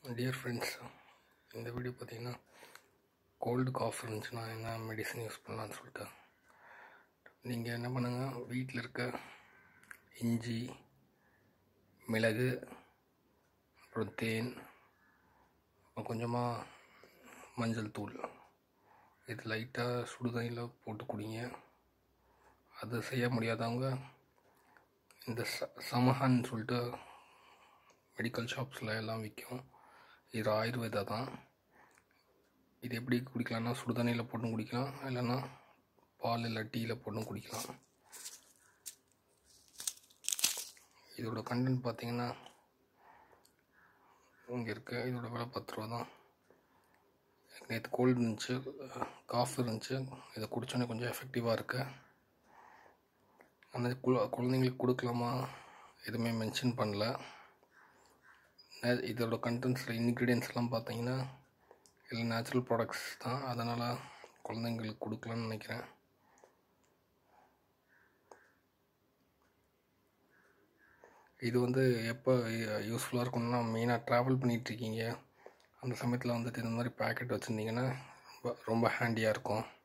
dear friends இந்த video பார்த்தீங்கன்னா cold cough இருந்துச்சுன்னா என்ன மெடிசன் யூஸ் பண்ணலான்னு சொல்லிட்டு நீங்கள் என்ன பண்ணுங்கள் வீட்டில் இருக்க இஞ்சி மிளகு அப்புறம் தேன் அப்புறம் கொஞ்சமாக மஞ்சள் தூள் இது லைட்டாக சுடுதண்ணியில் போட்டு குடிங்க அது செய்ய முடியாதவங்க இந்த ச சமஹான்னு சொல்லிட்டு மெடிக்கல் ஷாப்ஸில் எல்லாம் விற்கும் இது ஆயுர்வேதா தான் இது எப்படி குடிக்கலாம்னா சுடுதண்ணியில் போட்டும் குடிக்கலாம் இல்லைன்னா பால் இல்லை டீயில் போட்டும் குடிக்கலாம் இதோட கண்டென்ட் பார்த்தீங்கன்னா இங்கே இருக்கு இதோட விலை பத்து ரூபா தான் நேற்று கோல்டு இருந்துச்சு காஃப் இருந்துச்சு இதை குடித்தோன்னே கொஞ்சம் எஃபெக்டிவாக இருக்கு ஆனால் கு குழந்தைங்களுக்கு கொடுக்கலாமா எதுவுமே மென்ஷன் பண்ணல நே- இதோட கண்டென்ட்ஸில் இன்க்ரீடியன்ஸ்லாம் பார்த்தீங்கன்னா எல்லாம் நேச்சுரல் ப்ராடக்ட்ஸ் தான் அதனால் குழந்தைங்களுக்கு கொடுக்கலான்னு நினைக்கிறேன் இது வந்து எப்போ யூஸ்ஃபுல்லாக இருக்கும்னா மெயினாக ட்ராவல் பண்ணிகிட்ருக்கீங்க அந்த சமயத்தில் வந்துட்டு இந்த மாதிரி பேக்கெட் வச்சுருந்தீங்கன்னா ரொம்ப ரொம்ப ஹேண்டியாக இருக்கும்